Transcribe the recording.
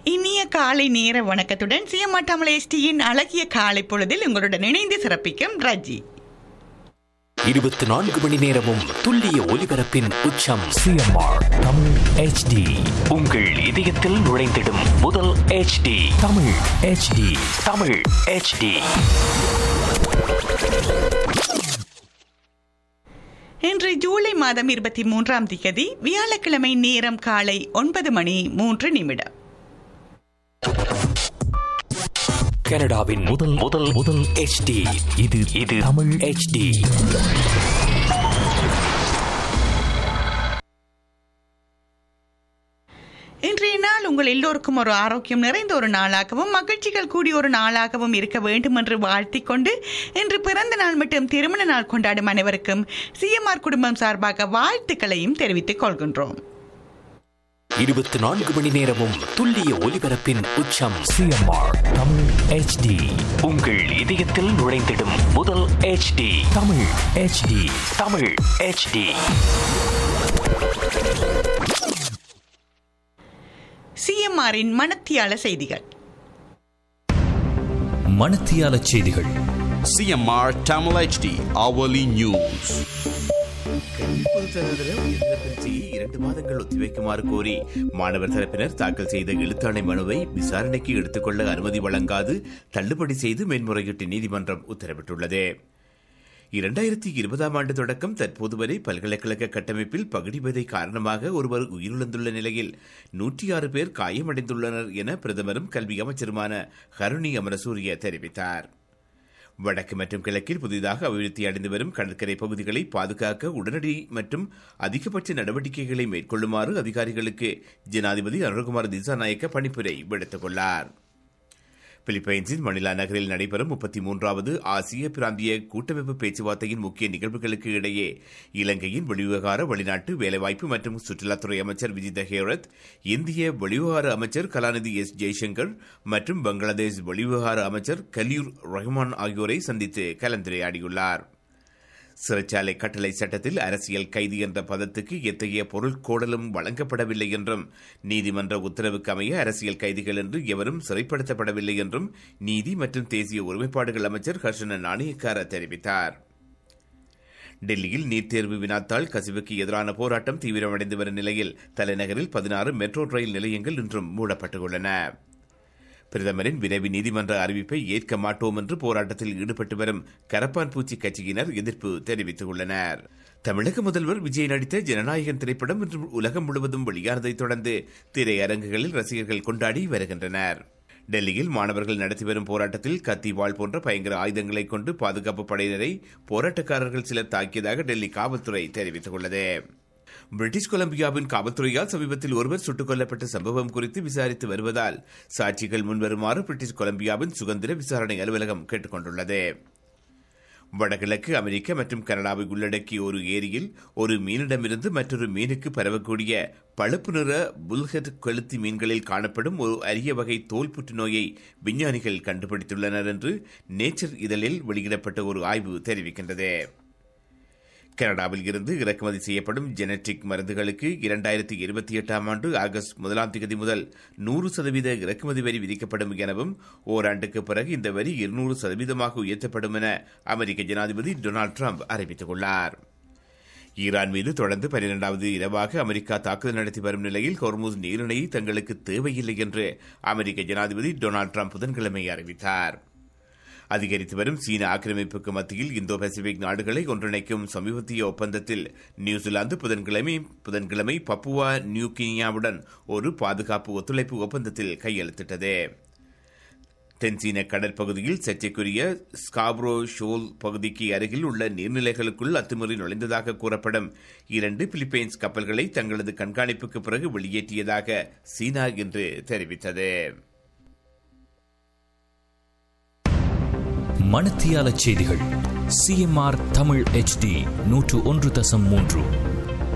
இனிய காலை நேர வணக்கத்துடன் சிஎம்ஆர் எஸ்டியின் அழகிய காலை பொழுதில் உங்களுடன் இணைந்து சிறப்பிக்கும் ரஜி இருபத்தி நான்கு மணி நேரமும் துல்லிய ஒலிபரப்பின் உச்சம் சிஎம்ஆர் தமிழ் ஹெச்டி உங்கள் இதயத்தில் நுழைந்திடும் முதல் HD Tamil HD Tamil HD இன்று ஜூலை மாதம் இருபத்தி மூன்றாம் திகதி வியாழக்கிழமை நேரம் காலை ஒன்பது மணி மூன்று நிமிடம் கனடாவின் முதல் முதல் முதல் HD இது இது தமிழ் HD இன்றைய நாள் உங்கள் எல்லோருக்கும் ஒரு ஆரோக்கியம் நிறைந்த ஒரு நாளாகவும் மகிழ்ச்சிகள் கூடிய ஒரு நாளாகவும் இருக்க வேண்டும் என்று வாழ்த்திக் கொண்டு இன்று பிறந்த நாள் மற்றும் திருமண நாள் கொண்டாடும் அனைவருக்கும் சிஎம்ஆர் குடும்பம் சார்பாக வாழ்த்துக்களையும் தெரிவித்துக் கொள்கின்றோம் இருபத்தி நான்கு மணி நேரமும் துல்லிய ஒலிபரப்பின் உச்சம் சிஎம்ஆர் தமிழ் ஹெச்டி உங்கள் இதயத்தில் நுழைந்திடும் முதல் HD Tamil HD Tamil HD சிஎம்ஆரின் மனத்தியால செய்திகள் மணத்தியால செய்திகள் CMR Tamil HD hourly news. கல்விப்பொது தரத்தில் உயர்ந்த பரீட்சையை இரண்டு மாதங்கள் ஒத்திவைக்குமாறு கோரி மாணவர் தரப்பினர் தாக்கல் செய்த எழுத்தாணை மனுவை விசாரணைக்கு எடுத்துக்கொள்ள அனுமதி வழங்காது தள்ளுபடி செய்து மேன்முறையீட்டு நீதிமன்றம் உத்தரவிட்டுள்ளது இரண்டாயிரத்தி இருபதாம் ஆண்டு தொடக்கம் தற்போது வரை பல்கலைக்கழக கட்டமைப்பில் பகுடிவதை காரணமாக ஒருவர் உயிரிழந்துள்ள நிலையில் நூற்றி ஆறு பேர் காயமடைந்துள்ளனர் என பிரதமரும் கல்வி அமைச்சருமான ஹருணி அமரசூரிய தெரிவித்தார் வடக்கு மற்றும் கிழக்கில் புதிதாக அபிவிருத்தி அடைந்து வரும் கடற்கரை பகுதிகளை பாதுகாக்க உடனடி மற்றும் அதிகபட்ச நடவடிக்கைகளை மேற்கொள்ளுமாறு அதிகாரிகளுக்கு ஜனாதிபதி அருண்குமார் திசாநாயக்க பணிப்புரை விடுத்துள்ளார் பிலிப்பைன்ஸின் மணிலா நகரில் நடைபெறும் முப்பத்தி மூன்றாவது ஆசிய பிராந்திய கூட்டமைப்பு பேச்சுவார்த்தையின் முக்கிய நிகழ்வுகளுக்கு இடையே இலங்கையின் வெளிவிவகார வெளிநாட்டு வேலைவாய்ப்பு மற்றும் சுற்றுலாத்துறை அமைச்சர் விஜித ஹேரத் இந்திய வெளிவிவகார அமைச்சர் கலாநிதி எஸ் ஜெய்சங்கர் மற்றும் பங்களாதேஷ் வெளிவிவகார அமைச்சர் கலியூர் ரஹ்மான் ஆகியோரை சந்தித்து கலந்துரையாடியுள்ளார் சிறைச்சாலை கட்டளை சட்டத்தில் அரசியல் கைதி என்ற பதத்துக்கு எத்தகைய பொருட்கோடலும் வழங்கப்படவில்லை என்றும் நீதிமன்ற உத்தரவுக்கு அமைய அரசியல் கைதிகள் என்று எவரும் சிறைப்படுத்தப்படவில்லை என்றும் நீதி மற்றும் தேசிய ஒருமைப்பாடுகள் அமைச்சர் ஹர்ஷன நாணயக்கார தெரிவித்தார் டெல்லியில் நீட் தேர்வு வினாத்தாள் கசிவுக்கு எதிரான போராட்டம் தீவிரமடைந்து வரும் நிலையில் தலைநகரில் பதினாறு மெட்ரோ ரயில் நிலையங்கள் இன்றும் மூடப்பட்டுள்ளன பிரதமரின் விரைவு நீதிமன்ற அறிவிப்பை ஏற்க மாட்டோம் என்று போராட்டத்தில் ஈடுபட்டு வரும் கரப்பான் பூச்சி கட்சியினர் எதிர்ப்பு தெரிவித்துள்ளனர் தமிழக முதல்வர் விஜய் நடித்த ஜனநாயகன் திரைப்படம் இன்று உலகம் முழுவதும் வெளியானதைத் தொடர்ந்து திரையரங்குகளில் ரசிகர்கள் கொண்டாடி வருகின்றனர் டெல்லியில் மாணவர்கள் நடத்தி வரும் போராட்டத்தில் கத்தி வாள் போன்ற பயங்கர ஆயுதங்களை கொண்டு பாதுகாப்பு படையினரை போராட்டக்காரர்கள் சிலர் தாக்கியதாக டெல்லி காவல்துறை தெரிவித்துள்ளது பிரிட்டிஷ் கொலம்பியாவின் காவல்துறையால் சமீபத்தில் ஒருவர் சுட்டுக் கொல்லப்பட்ட சம்பவம் குறித்து விசாரித்து வருவதால் சாட்சிகள் முன்வருமாறு பிரிட்டிஷ் கொலம்பியாவின் சுதந்திர விசாரணை அலுவலகம் கேட்டுக் கொண்டுள்ளது வடகிழக்கு அமெரிக்கா மற்றும் கனடாவை உள்ளடக்கிய ஒரு ஏரியில் ஒரு மீனிடமிருந்து மற்றொரு மீனுக்கு பரவக்கூடிய பழுப்பு நிற புல்ஹெட் கொளுத்தி மீன்களில் காணப்படும் ஒரு அரிய வகை தோல் புற்றுநோயை விஞ்ஞானிகள் கண்டுபிடித்துள்ளனர் என்று நேச்சர் இதழில் வெளியிடப்பட்ட ஒரு ஆய்வு தெரிவிக்கின்றது கனடாவில் இருந்து இறக்குமதி செய்யப்படும் ஜெனட்டிக் மருந்துகளுக்கு இரண்டாயிரத்தி இருபத்தி எட்டாம் ஆண்டு ஆகஸ்ட் முதலாம் தேதி முதல் நூறு சதவீத இறக்குமதி வரி விதிக்கப்படும் எனவும் ஓராண்டுக்கு பிறகு இந்த வரி இருநூறு சதவீதமாக உயர்த்தப்படும் என அமெரிக்க ஜனாதிபதி டொனால்டு ட்ரம்ப் அறிவித்துள்ளார் ஈரான் மீது தொடர்ந்து பனிரெண்டாவது இரவாக அமெரிக்கா தாக்குதல் நடத்தி வரும் நிலையில் ஹொர்மூஸ் நீரிணையை தங்களுக்கு தேவையில்லை என்று அமெரிக்க ஜனாதிபதி டொனால்டு ட்ரம்ப் புதன்கிழமை அறிவித்தார் அதிகரித்து வரும் சீன ஆக்கிரமிப்புக்கு மத்தியில் இந்தோ பசிபிக் நாடுகளை ஒன்றிணைக்கும் சமீபத்திய ஒப்பந்தத்தில் நியூசிலாந்து புதன்கிழமை புதன்கிழமை பப்புவா நியூ கினியாவுடன் ஒரு பாதுகாப்பு ஒத்துழைப்பு ஒப்பந்தத்தில் கையெழுத்திட்டது தென்சீன கடற்பகுதியில் சர்ச்சைக்குரிய ஸ்காப்ரோ ஷோல் பகுதிக்கு அருகில் உள்ள நீர்நிலைகளுக்குள் அத்துமீறி நுழைந்ததாக கூறப்படும் இரண்டு பிலிப்பைன்ஸ் கப்பல்களை தங்களது கண்காணிப்புக்கு பிறகு வெளியேற்றியதாக சீனா இன்று தெரிவித்தது மணத்தியால செய்திகள் சிஎம்ஆர் தமிழ் ஹெச்டி நூற்று ஒன்று தசம் மூன்று